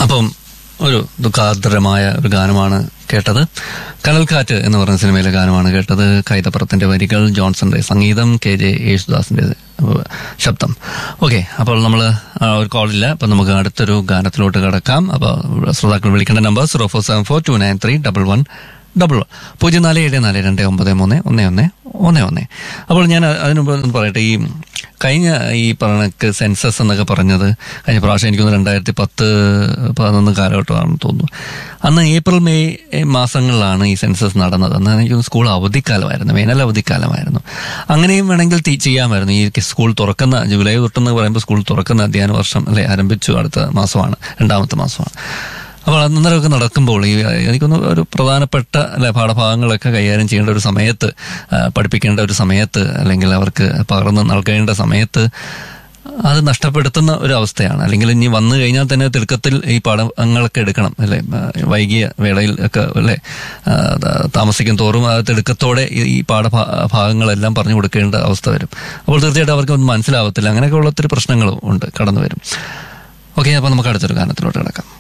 അപ്പം ഒരു ദുഃഖാർദ്രമായ ഒരു ഗാനമാണ് കേട്ടത് കനൽക്കാറ്റ് എന്ന് പറഞ്ഞ സിനിമയിലെ ഗാനമാണ് കേട്ടത് കൈതപ്പുറത്തിന്റെ വരികൾ ജോൺസന്റെ സംഗീതം കെ ജെ യേശുദാസിന്റെ ഏഹ്, ശബ്ദം ഓക്കെ അപ്പോൾ നമ്മൾ ഒരു കോളില്ല അപ്പൊ നമുക്ക് അടുത്തൊരു ഗാനത്തിലോട്ട് കിടക്കാം അപ്പോൾ ശ്രോതാക്കൾ വിളിക്കേണ്ട number zero four seven four two nine three double one double one പൂജ്യം നാല് ഏഴ് നാല് രണ്ട് ഒമ്പത് മൂന്ന് ഒന്ന് ഒന്ന് ഒന്ന് ഒന്ന് അപ്പോൾ ഞാൻ അതിന് മുമ്പ് ഒന്ന് പറയട്ടെ ഈ കഴിഞ്ഞ ഈ പറഞ്ഞ സെൻസസ് എന്നൊക്കെ പറഞ്ഞത് കഴിഞ്ഞ പ്രാവശ്യം എനിക്കൊന്ന് രണ്ടായിരത്തി പത്ത് പതിനൊന്ന് കാലഘട്ടമാണെന്ന് തോന്നുന്നു അന്ന് ഏപ്രിൽ മെയ് മാസങ്ങളിലാണ് ഈ സെൻസസ് നടന്നത് അന്ന് എനിക്ക് സ്കൂൾ അവധിക്കാലമായിരുന്നു വേനൽ അവധിക്കാലമായിരുന്നു അങ്ങനെയും വേണമെങ്കിൽ തി- ചെയ്യാമായിരുന്നു ഈ സ്കൂൾ തുറക്കുന്ന ജൂലൈ തൊട്ടെന്ന് പറയുമ്പോൾ സ്കൂൾ തുറക്കുന്ന അധ്യയന വർഷം അല്ലെ ആരംഭിച്ചു അടുത്ത മാസമാണ് രണ്ടാമത്തെ മാസമാണ് അപ്പോൾ അന്നേരമൊക്കെ നടക്കുമ്പോൾ ഈ എനിക്കൊന്ന് ഒരു പ്രധാനപ്പെട്ട അല്ലെ പാഠഭാഗങ്ങളൊക്കെ കൈകാര്യം ചെയ്യേണ്ട ഒരു സമയത്ത് ആ, പഠിപ്പിക്കേണ്ട ഒരു സമയത്ത് അല്ലെങ്കിൽ അവർക്ക് പകർന്ന് നൽകേണ്ട സമയത്ത് അത് നഷ്ടപ്പെടുത്തുന്ന ഒരു അവസ്ഥയാണ് അല്ലെങ്കിൽ ഇനി വന്നു കഴിഞ്ഞാൽ തന്നെ തിടുക്കത്തിൽ ഈ പാഠങ്ങളൊക്കെ എടുക്കണം അല്ലെ ആ, വൈകിയ വേളയിൽ ഒക്കെ അല്ലെ ആ, ത- താമസിക്കും തോറും ആ തിടുക്കത്തോടെ ഈ ഈ പാഠഭാഗങ്ങളെല്ലാം പറഞ്ഞു കൊടുക്കേണ്ട അവസ്ഥ വരും അപ്പോൾ തീർച്ചയായിട്ടും അവർക്ക് ഒന്നും മനസ്സിലാവത്തില്ല അങ്ങനെയൊക്കെ ഉള്ള ഒത്തിരി പ്രശ്നങ്ങളും ഉണ്ട് കടന്നു വരും ഓക്കെ അപ്പോൾ നമുക്ക് അടുത്തൊരു ഗാനത്തിലോട്ട് കിടക്കാം